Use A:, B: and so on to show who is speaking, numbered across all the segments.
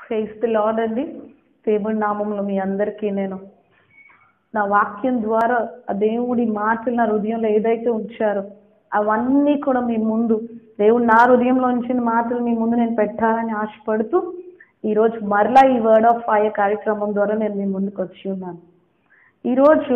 A: క్రైస్త lord అండి దేవుడి నామంలో మీ అందరికీ నేను నా వాక్యం ద్వారా ఆ దేవుడి మాటలు నా హృదయంలో ఏదైతే ఉంచారో అవన్నీ కూడా మీ ముందు దేవుడు నా హృదయంలో ఉంచిన మాటలు మీ ముందు నేను పెట్టాలని ఆశపడుతూ ఈరోజు మరలా ఈ వర్డ్ ఆఫ్ ఫైర్ కార్యక్రమం ద్వారా నేను మీ ముందుకు వచ్చి ఉన్నాను ఈరోజు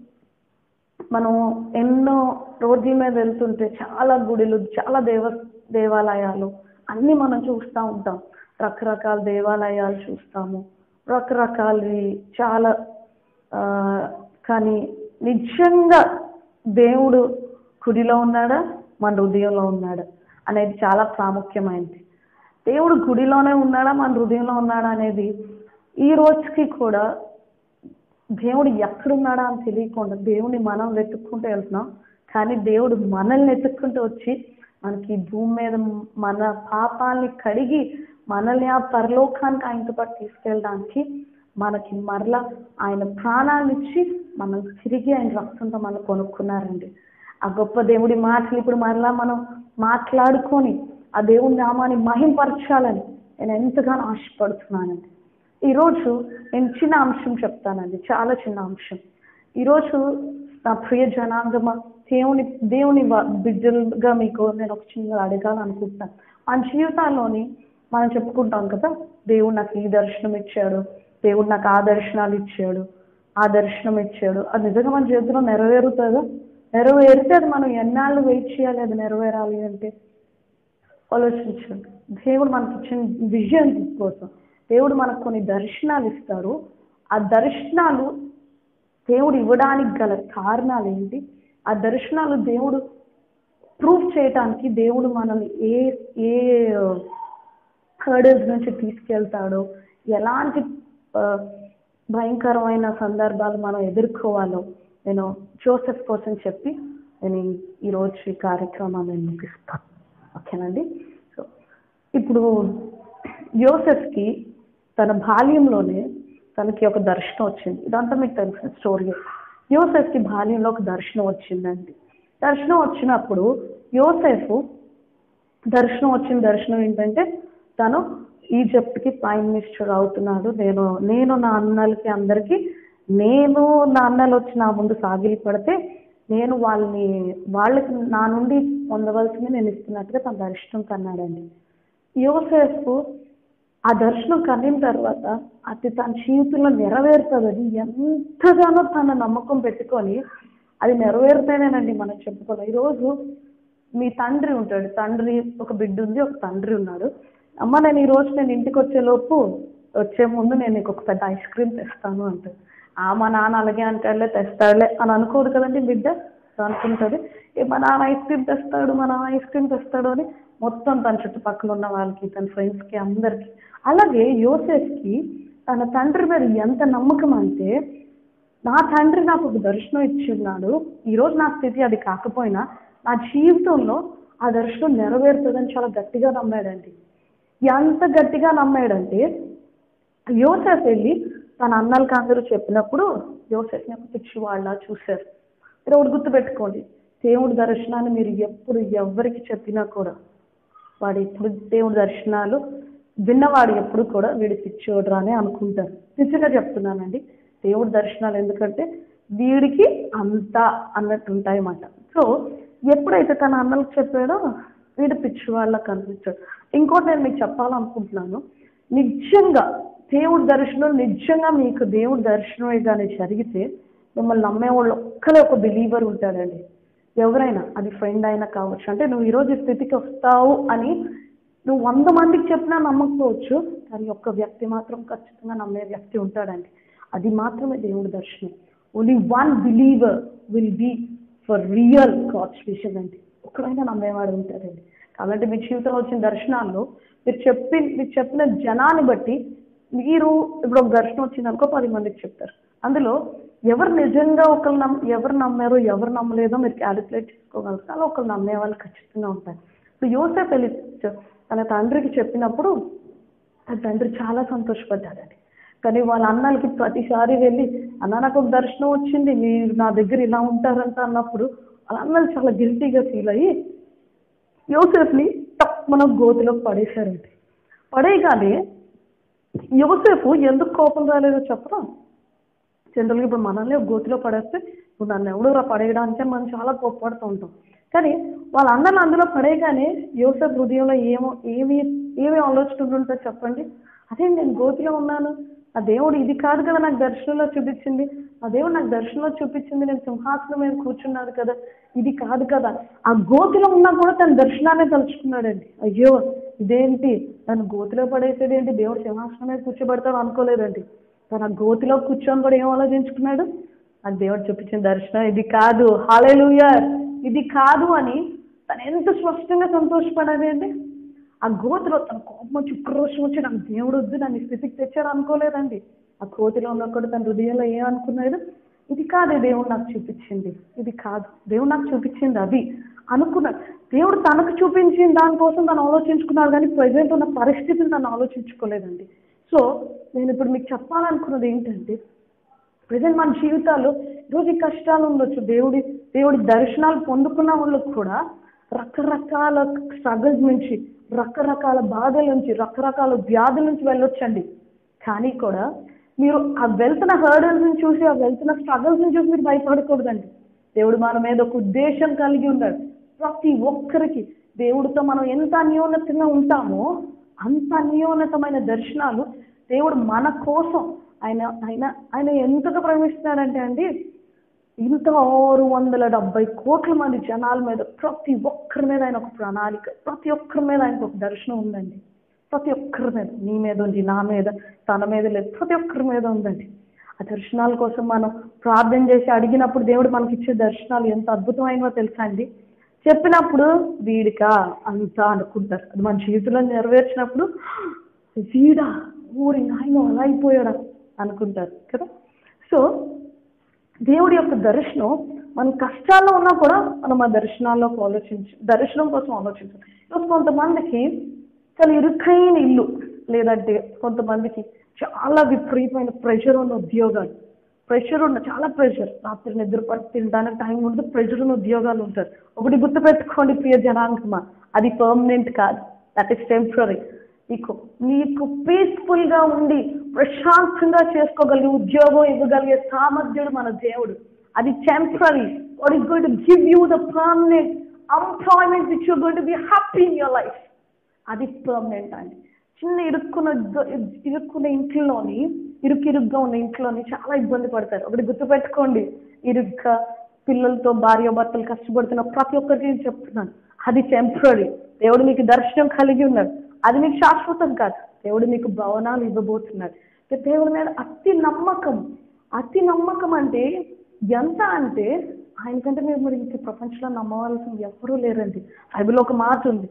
A: మనం ఎన్నో రోడ్ల మీద వెళ్తుంటే చాలా గుడిలు చాలా దేవ దేవాలయాలు అన్నీ మనం చూస్తూ ఉంటాం రకరకాల దేవాలయాలు చూస్తాము రకరకాలవి చాలా ఆ, కానీ నిజంగా దేవుడు గుడిలో ఉన్నాడా మన హృదయంలో ఉన్నాడా అనేది చాలా ప్రాముఖ్యమైనది దేవుడు గుడిలోనే ఉన్నాడా మన హృదయంలో ఉన్నాడా అనేది ఈ రోజుకి కూడా దేవుడు ఎక్కడున్నాడా అని తెలియకుండా దేవుని మనం వెతుక్కుంటూ వెళ్తున్నాం కానీ దేవుడు మనల్ని వెతుక్కుంటూ వచ్చి మనకి ఈ భూమి మీద మన పాపాల్ని కడిగి మనల్ని ఆ పరలోకానికి ఆయనతో పాటు తీసుకెళ్ళడానికి మనకి మరలా ఆయన ప్రాణాన్ని ఇచ్చి మనం తిరిగి ఆయన రక్తంతో మనం కొనుక్కున్నారండి ఆ గొప్ప దేవుడి మాటలు ఇప్పుడు మరలా మనం మాట్లాడుకొని ఆ దేవుడి నామాన్ని మహింపరచాలని నేను ఎంతగానో ఆశపడుతున్నానండి ఈరోజు నేను చిన్న అంశం చెప్తానండి చాలా చిన్న అంశం ఈరోజు నా ప్రియ జనాంగమ దేవుని దేవుని వ- బిడ్డలుగా మీకు నేను ఒక చిన్న అడగాలనుకుంటున్నాను మన జీవితాల్లోని మనం చెప్పుకుంటాం కదా దేవుడు నాకు ఈ దర్శనం ఇచ్చాడు దేవుడు నాకు ఆ దర్శనాలు ఇచ్చాడు ఆ దర్శనం ఇచ్చాడు అది నిజంగా మన జీవితంలో నెరవేరుతుందా నెరవేరితే అది మనం ఎన్నాళ్ళు వెయిట్ చేయాలి అది నెరవేరాలి అంటే ఆలోచించండి దేవుడు మనకి ఇచ్చిన విజయం కోసం దేవుడు మనకు కొన్ని దర్శనాలు ఇస్తారు ఆ దర్శనాలు దేవుడు ఇవ్వడానికి గల కారణాలు ఏంటి ఆ దర్శనాలు దేవుడు ప్రూఫ్ చేయటానికి దేవుడు మనల్ని ఏ ఏ హర్డల్స్ నుంచి తీసుకెళ్తాడో ఎలాంటి ఆ, భయంకరమైన సందర్భాలు మనం ఎదుర్కోవాలో నేను జోసెఫ్ కోసం చెప్పి నేను ఈ- ఈరోజు ఈ కార్యక్రమాన్ని నేను ముగిస్తాను ఓకేనండి సో ఇప్పుడు యోసెఫ్కి తన బాల్యంలోనే తనకి ఒక దర్శనం వచ్చింది ఇదంతా మీకు తెలిసిన స్టోరీ యోసెఫ్కి బాల్యంలో ఒక దర్శనం వచ్చిందండి దర్శనం వచ్చినప్పుడు యోసెఫ్ దర్శనం వచ్చిన దర్శనం ఏంటంటే తను ఈజిప్ట్కి ప్రైమ్ మినిస్టర్ అవుతున్నాడు నేను నేను నా అన్నలకి అందరికీ నేను నా అన్నలు వచ్చి నా ముందు సాగిలి పడితే నేను వాళ్ళని వాళ్ళకి నా నుండి పొందవలసింది నేను ఇస్తున్నట్టుగా తన దర్శనం కన్నాడండి యోసేఫ్ ఆ దర్శనం కన్నిన తర్వాత అది తన జీవితంలో నెరవేరుతుందని ఎంతగానో తన నమ్మకం పెట్టుకొని అది నెరవేరుతేనేనండి మనం చెప్పుకోవాలి ఈరోజు మీ తండ్రి ఉంటాడు తండ్రి ఒక బిడ్డ ఉంది ఒక తండ్రి ఉన్నాడు అమ్మ నేను ఈ రోజు నేను ఇంటికి వచ్చే లోపు వచ్చే ముందు నేను నీకు ఒక పెద్ద ఐస్ క్రీమ్ తెస్తాను అంటాడు ఆ మా నాన్న అలాగే అంటాడులే తెస్తాడులే అని అనుకోదు కదండి బిడ్డ అనుకుంటుంది ఏ మా నాన్న ఐస్ క్రీమ్ తెస్తాడు మా నాన్న ఐస్ క్రీమ్ తెస్తాడు అని మొత్తం తన చుట్టుపక్కల ఉన్న వాళ్ళకి తన ఫ్రెండ్స్కి అందరికీ అలాగే యోసెఫ్కి తన తండ్రి మీద ఎంత నమ్మకం అంటే నా తండ్రి నాకు ఒక దర్శనం ఇచ్చున్నాడు ఈరోజు నా స్థితి అది కాకపోయినా నా జీవితంలో ఆ దర్శనం నెరవేరుతుందని చాలా గట్టిగా నమ్మాడండి ఎంత గట్టిగా నమ్మాడంటే యోసెఫ్ వెళ్ళి తన అన్నలకి అందరూ చెప్పినప్పుడు యోసెఫ్ని ఒక పిచ్చివాళ్ళ చూశారు మీరు ఒకటి గుర్తుపెట్టుకోండి దేవుడి దర్శనాన్ని మీరు ఎప్పుడు ఎవరికి చెప్పినా కూడా వాడు ఎప్పుడు దేవుడి దర్శనాలు విన్నవాడు ఎప్పుడు కూడా వీడి పిచ్చోడ్రా అని అనుకుంటారు నిజంగా చెప్తున్నానండి దేవుడి దర్శనాలు ఎందుకంటే వీడికి అంతా అన్నట్టు ఉంటాయి అన్నమాట సో ఎప్పుడైతే తన అన్నలకు చెప్పాడో వీడు పిచ్చి వాళ్ళకి కనిపించాడు ఇంకోటి నేను మీకు చెప్పాలనుకుంటున్నాను నిజంగా దేవుడి దర్శనం నిజంగా మీకు దేవుడి దర్శనమే కానీ జరిగితే మిమ్మల్ని నమ్మేవాళ్ళు ఒక్కరే ఒక బిలీవర్ ఉంటాడండి ఎవరైనా అది ఫ్రెండ్ అయినా కావచ్చు అంటే నువ్వు ఈరోజు ఈ స్థితికి వస్తావు అని నువ్వు వంద మందికి చెప్పినా నమ్మకపోవచ్చు కానీ ఒక్క వ్యక్తి మాత్రం ఖచ్చితంగా నమ్మే వ్యక్తి ఉంటాడండి అది మాత్రమే దేవుడి దర్శనం only one believer will be for real gods విషయం అండి ఒక్కడైనా నమ్మేవాడు ఉంటాడండి కాబట్టి మీ జీవితంలో వచ్చిన దర్శనాల్లో మీరు చెప్పి మీరు చెప్పిన జనాన్ని బట్టి మీరు ఇప్పుడు ఒక దర్శనం వచ్చింది అనుకో పది మందికి చెప్తారు అందులో ఎవరు నిజంగా ఒకరు నమ్ ఎవరు నమ్మారో ఎవరు నమ్మలేదో మీరు క్యాలిక్యులేట్ చేసుకోగలుగుతారు అలా ఒకరు నమ్మే వాళ్ళు ఖచ్చితంగా ఉంటారు ఇప్పుడు యోసేఫ్ వెళ్ళి చె- తన తండ్రికి చెప్పినప్పుడు తన తండ్రి చాలా సంతోషపడ్డాడండి కానీ వాళ్ళ అన్నలకి ప్రతిసారి వెళ్ళి అన్న నాకు ఒక దర్శనం వచ్చింది మీరు నా దగ్గర ఇలా ఉంటారంట అన్నప్పుడు వాళ్ళ అన్నలు చాలా గిల్టీగా ఫీల్ అయ్యి యోసేఫ్ని టక్ మన గోతిలో పడేశారండి పడేయగానే యువసేపు ఎందుకు కోపం రాలేదో చెప్పరా జనరల్గా ఇప్పుడు మనల్ని ఒక గోతిలో పడేస్తే ఇప్పుడు నన్ను ఎవడో పడేయడానికి మనం చాలా కోప్పడుతూ ఉంటాం కానీ వాళ్ళందరిని అందులో పడేయగానే యోసఫ్ హృదయంలో ఏమో ఏమి ఏమి ఆలోచనలు ఉంటాయి చెప్పండి అదే నేను గోతిలో ఉన్నాను ఆ దేవుడు ఇది కాదు కదా నాకు దర్శనంలో చూపించింది ఆ దేవుడు నాకు దర్శనంలో చూపించింది నేను సింహాసనం మీద కూర్చున్నాను కదా ఇది కాదు కదా ఆ గోతిలో ఉన్నా కూడా తన దర్శనాన్ని తలుచుకున్నాడండి అయ్యో ఇదేంటి నన్ను గోతిలో పడేసేది ఏంటి దేవుడు సింహాసనం మీద కూర్చోబెడతాడు అనుకోలేదండి తన గోతిలో కూర్చొని కూడా ఏం ఆలోచించుకున్నాడు అది దేవుడు చూపించిన దర్శనం ఇది కాదు హాలేలుయా ఇది కాదు అని తను ఎంత స్పష్టంగా సంతోషపడాలి అండి ఆ గోతిలో తన కోపం వచ్చి ఉక్రోషం వచ్చి నాకు దేవుడు వద్దు నన్ను ఈ స్థితికి తెచ్చాడు అనుకోలేదండి ఆ కోతిలో ఉన్నప్పుడు తన హృదయంలో ఏం అనుకున్నాడు ఇది కాదే దేవుడు నాకు చూపించింది ఇది కాదు దేవుడు నాకు చూపించింది అది అనుకున్నాడు దేవుడు తనకు చూపించిన దానికోసం తను ఆలోచించుకున్నాడు కానీ ప్రజెంట్ ఉన్న పరిస్థితిని తను ఆలోచించుకోలేదండి సో నేను ఇప్పుడు మీకు చెప్పాలనుకున్నది ఏంటంటే ప్రజెంట్ మన జీవితాల్లో ఈరోజు ఈ కష్టాలు ఉండొచ్చు దేవుడి దేవుడి దర్శనాలు పొందుకున్న వాళ్ళకు కూడా రకరకాల స్ట్రగుల్స్ నుంచి రకరకాల బాధల నుంచి రకరకాల వ్యాధుల నుంచి వెళ్ళొచ్చండి కానీ కూడా మీరు ఆ వెళ్తున్న హర్డల్స్ ని చూసి ఆ వెళ్తున్న స్ట్రగుల్స్ ని చూసి మీరు భయపడకూడదండి దేవుడు మన మీద ఒక ఉద్దేశం కలిగి ఉన్నాడు ప్రతి ఒక్కరికి దేవుడితో మనం ఎంత అన్యోన్యతంగా ఉంటామో అంత అన్యోన్యతమైన దర్శనాలు దేవుడు మన కోసం ఆయన ఆయన ఆయన ఎంతగా ప్రేమిస్తున్నాడంటే అండి ఇంత ఆరు వందల డెబ్బై కోట్ల మంది జనాల మీద ప్రతి ఒక్కరి మీద ఆయన ఒక ప్రణాళిక ప్రతి ఒక్కరి మీద ఆయనకు ఒక దర్శనం ఉందండి ప్రతి ఒక్కరి మీద నీ మీద ఉంది నా మీద తన మీద లేదు ప్రతి ఒక్కరి మీద ఉందండి ఆ దర్శనాల కోసం మనం ప్రార్థన చేసి అడిగినప్పుడు దేవుడు మనకి ఇచ్చే దర్శనాలు ఎంత అద్భుతమైనవో తెలుసా అండి చెప్పినప్పుడు వీడికా అంతా అనుకుంటారు అది మన జీవితంలో నెరవేర్చినప్పుడు వీడా ఊరి నాయన అలా అయిపోయాడా అనుకుంటారు కదా సో దేవుడి యొక్క దర్శనం మన కష్టాల్లో ఉన్నా కూడా మనం ఆ దర్శనాల్లోకి ఆలోచించి దర్శనం కోసం ఆలోచించాలి ఇప్పుడు కొంతమందికి చాలా ఇరుకైన ఇల్లు లేదంటే కొంతమందికి చాలా విపరీతమైన ప్రెషర్ ఉన్న ఉద్యోగాలు ప్రెషర్ ఉన్న చాలా ప్రెషర్ రాత్రి నిద్ర పట్టి తినడానికి టైం ఉండదు ప్రెషర్ ఉన్న ఉద్యోగాలు ఉంటారు ఒకటి గుర్తుపెట్టుకోండి ప్రియ జనాంగమా అది పర్మనెంట్ కాదు దట్ ఈస్ టెంపరీ నీకు నీకు పీస్ఫుల్ గా ఉండి ప్రశాంతంగా చేసుకోగలిగే ఉద్యోగం ఇవ్వగలిగే సామర్థ్యుడు మన దేవుడు అది temporary what is going to give you the permanent employment which you going to be happy in your life అది పర్మనెంట్ అండి చిన్న ఇరుక్కున్న గ- ఇరుక్కున్న ఇంట్లోని ఇరుకు ఇరుగ్గా ఉన్న ఇంట్లోని చాలా ఇబ్బంది పడతారు ఒకటి గుర్తుపెట్టుకోండి ఇరుగ్గా పిల్లలతో భార్య భర్తలు కష్టపడుతున్న ప్రతి ఒక్కరికి నేను చెప్తున్నాను అది టెంపరీ దేవుడు మీకు దర్శనం కలిగి ఉన్నాడు అది మీకు శాశ్వతం కాదు దేవుడు మీకు భవనాలు ఇవ్వబోతున్నాడు ఇక దేవుడి మీద అతి నమ్మకం అతి నమ్మకం అంటే ఎంత అంటే ఆయనకంటే మీరు మరి ఇంక ప్రపంచంలో నమ్మవలసిన ఎవరూ లేరండి బైబిల్లో ఒక మాట ఉంది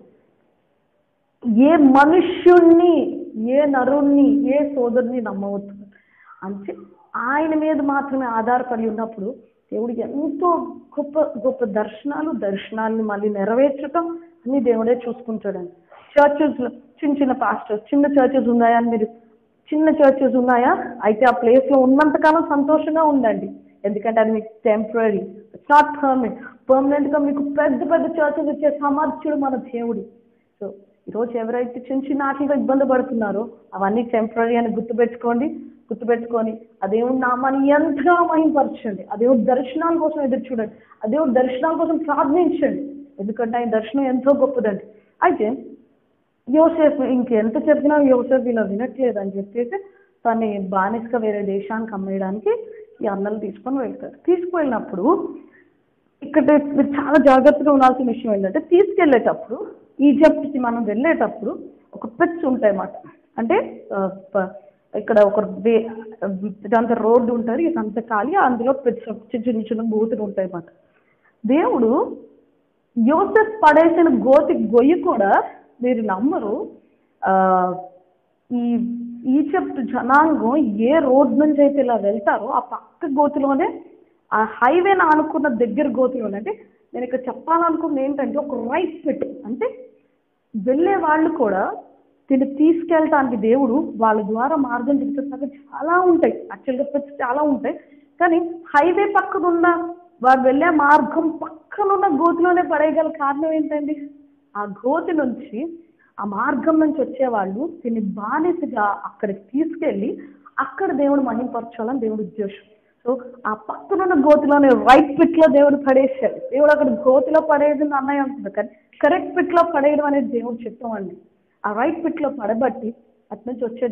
A: ఏ మనుష్యుణ్ణి ఏ నరుణ్ణి ఏ సోదరుని నమ్మవద్దు అంటే ఆయన మీద మాత్రమే ఆధారపడి ఉన్నప్పుడు దేవుడు ఎంతో గొప్ప గొప్ప దర్శనాలు దర్శనాల్ని మళ్ళీ నెరవేర్చటం అన్ని దేవుడే చూసుకుంటాడండి చర్చెస్ చిన్న చిన్న పాస్టర్స్ చిన్న చర్చెస్ ఉన్నాయా అని మీరు చిన్న చర్చెస్ ఉన్నాయా అయితే ఆ ప్లేస్ లో ఉన్నంతకాలం సంతోషంగా ఉండండి ఎందుకంటే అది మీకు temporary it's not permanent permanent గా మీకు పెద్ద పెద్ద చర్చెస్ ఇచ్చే సామర్థ్యుడు మన దేవుడు సో ఈరోజు ఎవరైతే చిన్న చిన్న ఆటలుగా ఇబ్బంది పడుతున్నారో అవన్నీ టెంపరీ అని గుర్తుపెట్టుకోండి గుర్తుపెట్టుకొని అదేవుడు నామాన్ని ఎంతగా మహింపరచండి అదేవుడు దర్శనాల కోసం ఎదురు చూడండి అదేవుడు దర్శనాల కోసం ప్రార్థించండి ఎందుకంటే ఆయన దర్శనం ఎంతో గొప్పదండి అయితే యోసేఫ్ ఇంకెంత చెప్పినా యోసేఫ్ ఇలా వినట్లేదు అని చెప్పేసి తన్ని బానిసగా వేరే దేశానికి అమ్మేయడానికి ఈ అన్నలు తీసుకొని వెళ్తారు తీసుకువెళ్ళినప్పుడు ఇక్కడ మీరు చాలా జాగ్రత్తగా ఉండాల్సిన విషయం ఏంటంటే తీసుకెళ్ళేటప్పుడు ఈజిప్ట్కి మనం వెళ్ళేటప్పుడు ఒక పిట్స్ ఉంటాయి అన్నమాట అంటే ఆ, ప- ఇక్కడ ఒక వే ఇదంతా రోడ్డు ఉంటుంది ఇదంతా ఖాళీ అందులో పిట్స్ చిన్న చిన్న చిన్న బూతులు ఉంటాయి అన్నమాట దేవుడు యోసెఫ్ పడేసిన గోతి గొయ్యి కూడా మీరు నమ్మరు ఆ, ఈ ఈజిప్ట్ జనాంగం ఏ రోడ్ నుంచి అయితే ఇలా వెళ్తారో ఆ పక్క గోతిలోనే ఆ హైవేని ఆనుకున్న దగ్గర గోతిలోనే అంటే నేను ఇక్కడ చెప్పాలనుకున్నది ఏంటంటే ఒక రైట్ పిట్ అంటే వెళ్ళే వాళ్ళు కూడా దీన్ని తీసుకెళ్ళటానికి దేవుడు వాళ్ళ ద్వారా మార్గం చూపిస్తున్నారు చాలా ఉంటాయి యాక్చువల్గా పిట్స్ చాలా ఉంటాయి కానీ హైవే పక్కన ఉన్న వారు వెళ్ళే మార్గం పక్కనున్న గోతిలోనే పడేయగల కారణం ఏంటండి ఆ గోతి నుంచి ఆ మార్గం నుంచి వచ్చేవాళ్ళు దీన్ని బానిసగా అక్కడికి తీసుకెళ్ళి అక్కడ దేవుడు మహింపరచాలని దేవుడి ఉద్దేశం సో ఆ పక్కనున్న గోతిలోనే రైట్ పిట్ లో దేవుడు పడేశాడు దేవుడు అక్కడ గోతిలో పడేది అన్నయ్య అంటుంది కానీ కరెక్ట్ పిట్ లో పడేయడం అనేది దేవుడు చెప్పామండి ఆ రైట్ పిట్ లో పడబట్టి అటు నుంచి వచ్చే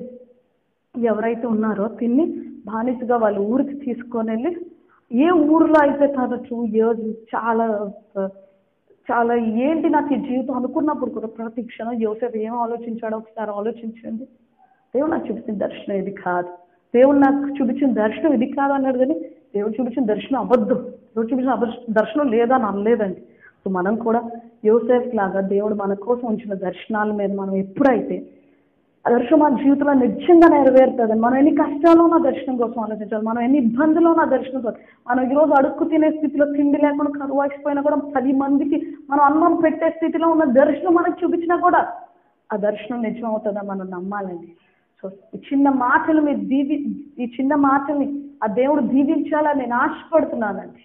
A: ఎవరైతే ఉన్నారో తిని బానిసగా వాళ్ళ ఊరికి తీసుకొని వెళ్ళి ఏ ఊరిలో అయితే తన టూ ఇయర్స్ చాలా ఆ, చాలా ఏంటి నాకు ఈ జీవితం అనుకున్నప్పుడు కూడా ప్రతి క్షణం యోసేపు ఏం ఆలోచించాడో ఒకసారి ఆలోచించండి దేవుడు నాకు చూపించిన దర్శనం ఇది కాదు దేవుడు నాకు చూపించిన దర్శనం ఇది కాదు అన్నాడు కానీ దేవుడు చూపించిన దర్శనం అబద్ధం దేవుడు చూపించిన అబద్ధ దర్శనం లేదని అనలేదండి సో మనం కూడా యోసేఫ్ లాగా దేవుడు మన కోసం ఉంచిన దర్శనాల మీద మనం ఎప్పుడైతే ఆ దర్శనం మన జీవితంలో నిజంగా నెరవేరుతుంది మనం ఎన్ని కష్టాలు ఉన్న దర్శనం కోసం ఆలోచించాలి మనం ఎన్ని ఇబ్బందులు ఉన్న దర్శనం కోసం మనం ఈరోజు అడుక్కు తినే స్థితిలో తిండి లేకుండా కరువు అయిపోయినా కూడా పది మందికి మనం అన్నం పెట్టే స్థితిలో ఉన్న దర్శనం మనకు చూపించినా కూడా ఆ దర్శనం నిజం అవుతుందా మనం నమ్మాలండి సో ఈ చిన్న మాటలు మీరు దీవి ఈ చిన్న మాటల్ని ఆ దేవుడు దీవించాలని నేను ఆశపడుతున్నానండి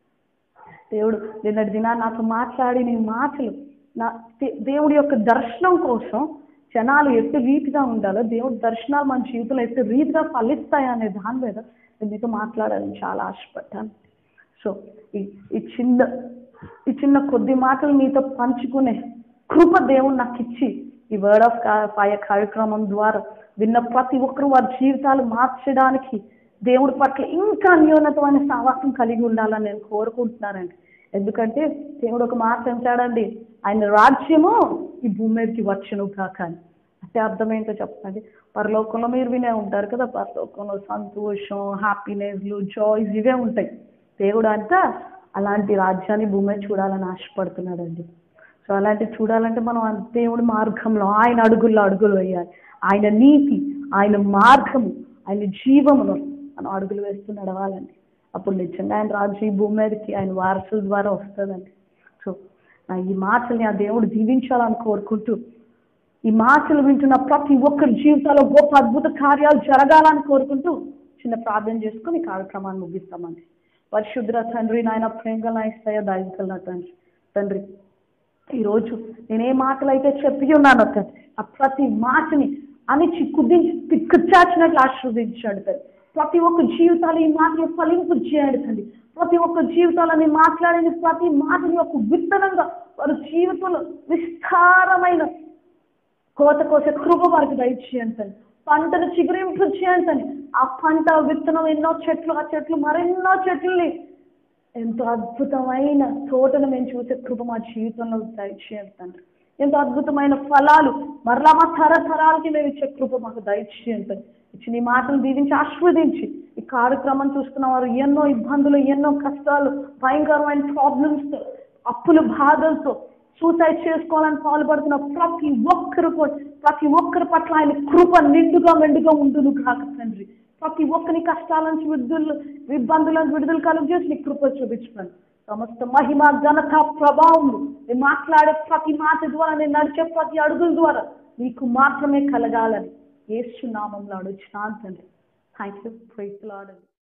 A: దేవుడు నిన్నటి దినాన్ని నాతో మాట్లాడిన ఈ మాటలు నా దే- దేవుడి యొక్క దర్శనం కోసం జనాలు ఎట్టి రీతిగా ఉండాలో దేవుడి దర్శనాలు మన జీవితంలో ఎట్టి రీతిగా ఫలిస్తాయి అనే దాని మీద నేను మీతో మాట్లాడాలని చాలా ఆశపడ్డాను సో ఈ ఈ చిన్న ఈ చిన్న కొద్ది మాటలు మీతో పంచుకునే కృప దేవుడు నాకు ఇచ్చి ఈ వర్డ్ ఆఫ్ ఫైర్ కార్యక్రమం ద్వారా విన్న ప్రతి ఒక్కరు వారి జీవితాలు మార్చడానికి దేవుడి పట్ల ఇంకా అన్యోన్నతమైన సావాసం కలిగి ఉండాలని నేను కోరుకుంటున్నానండి ఎందుకంటే దేవుడు ఒక మాట అంటాడండి ఆయన రాజ్యము ఈ భూమి మీదకి వచ్చును కాక అని అంటే అర్థం ఏంటో చెప్పండి పరలోకంలో మీరు వినే ఉంటారు కదా పరలోకంలో సంతోషం హ్యాపీనెస్లు జాయ్స్ ఇవే ఉంటాయి దేవుడు అంతా అలాంటి రాజ్యాన్ని భూమి మీద చూడాలని ఆశపడుతున్నాడండి సో అలాంటి చూడాలంటే మనం ఆ దేవుడి మార్గంలో ఆయన అడుగుల్లో అడుగులు వేయాలి ఆయన నీతి ఆయన మార్గము ఆయన జీవమును మనం అడుగులు వేస్తూ నడవాలండి అప్పుడు నిజంగా ఆయన రాజు ఈ భూమి మీదకి ఆయన వారసుల ద్వారా వస్తుందండి సో నా ఈ మాటల్ని ఆ దేవుడు దీవించాలని కోరుకుంటూ ఈ మాటలు వింటున్న ప్రతి ఒక్కరి జీవితాల్లో గొప్ప అద్భుత కార్యాలు జరగాలని కోరుకుంటూ చిన్న ప్రార్థన చేసుకుని ఈ కార్యక్రమాన్ని ముగిస్తామండి పరిశుద్ర తండ్రి నాయన ప్రేమగా నాయిస్తాయో దైవికల తండ్రి తండ్రి ఈరోజు నేను ఏ మాటలు అయితే చెప్పి ఉన్నానో తండ్రి ఆ ప్రతి మాటని అణిచి కుదించి పిక్కుచాచినట్లు ఆశీర్వదించాడు తండ్రి ప్రతి ఒక్క జీవితాలు ఈ మాటలు ఫలింపు చేయాడు తండ్రి ప్రతి ఒక్క జీవితాలని మాట్లాడిన ప్రతి మాటని ఒక విత్తనంగా వారి జీవితంలో విస్తారమైన కోత కోసే కృప వారికి దయచేయండి తండ్రి పంటను చిగురింపు చేయండి తండ్రి ఆ పంట విత్తనం ఎన్నో చెట్లు ఆ చెట్లు మరెన్నో చెట్లని ఎంతో అద్భుతమైన తోటను మేము చూసే కృప మా జీవితంలో దయచేయండి తండ్రి ఎంతో అద్భుతమైన ఫలాలు మరలా మా తరతరాలకి మేము ఇచ్చే కృప మాకు దయచేయండి తండ్రి ఇచ్చిన ఈ మాటలు దీవించి ఆస్వాదించి ఈ కార్యక్రమం చూస్తున్న వారు ఎన్నో ఇబ్బందులు ఎన్నో కష్టాలు భయంకరమైన ప్రాబ్లమ్స్తో అప్పుల బాధలతో సూసైడ్ చేసుకోవాలని పాల్పడుతున్న ప్రతి ఒక్కరు కూడా ప్రతి ఒక్కరి పట్ల ఆయన కృప నిండుగా మెండుగా ఉండును కాక తండ్రి ప్రతి ఒక్కరి కష్టాల నుంచి విడుదల ఇబ్బందుల నుంచి విడుదల కలుగు చేసి నీ కృప చూపించుకోండి సమస్త మహిమ ఘనత ప్రభావం నేను మాట్లాడే ప్రతి మాట ద్వారా నేను నడిచే ప్రతి అడుగుల ద్వారా నీకు మాత్రమే కలగాలని ఏసు నామంలో అడుగుతున్నాను తండ్రి థ్యాంక్ యూ ప్రైజ్ లాడ్